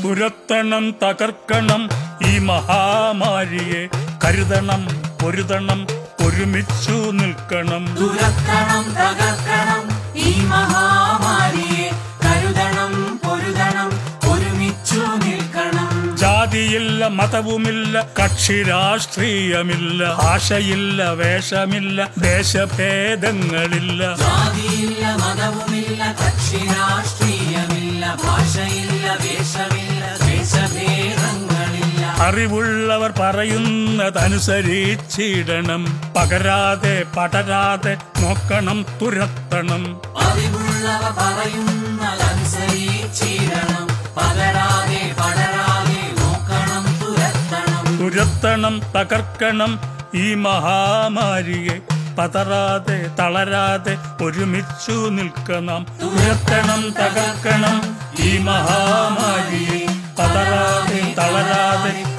തുരത്തണം തകർക്കണം ഈ മഹാമാരിയെ കരുതണം പൊരുതണം ഒരുമിച്ചു നിൽക്കണം തുരത്തണം തകർക്കണം ഈ മഹാമാരിയെ കരുതണം പൊരുതണം ഒരുമിച്ചു നിൽക്കണം ജാതിയില്ല മതവുമില്ല കക്ഷി രാഷ്ട്രീയമില്ല ഭാഷയില്ല വേഷമില്ല ദേശഭേദങ്ങളില്ല ജാതിയില്ല മതവുമില്ല കക്ഷി രാഷ്ട്രീയമില്ല ഭാഷയില്ല വേഷമില്ല ദേശഭേദങ്ങളില്ല അറിവുള്ളവർ പറയുന്നതനുസരിച്ചിടണം പകരാതെ പടരാതെ നോക്കണം തുരത്തണം അറിവുള്ളവ പറയുന്നതനുസരിച്ചിടണം പകരാതെ പടരാതെ നോക്കണം തുരത്തണം തുരത്തണം തകർക്കണം ഈ മഹാമാരിയെ പതറാതെ തളരാതെ ഒരുമിച്ചു നിൽക്കണം തുരത്തണം തകർക്കണം ഈ മഹാമാരിയെ പതറാതെ തളരാതെ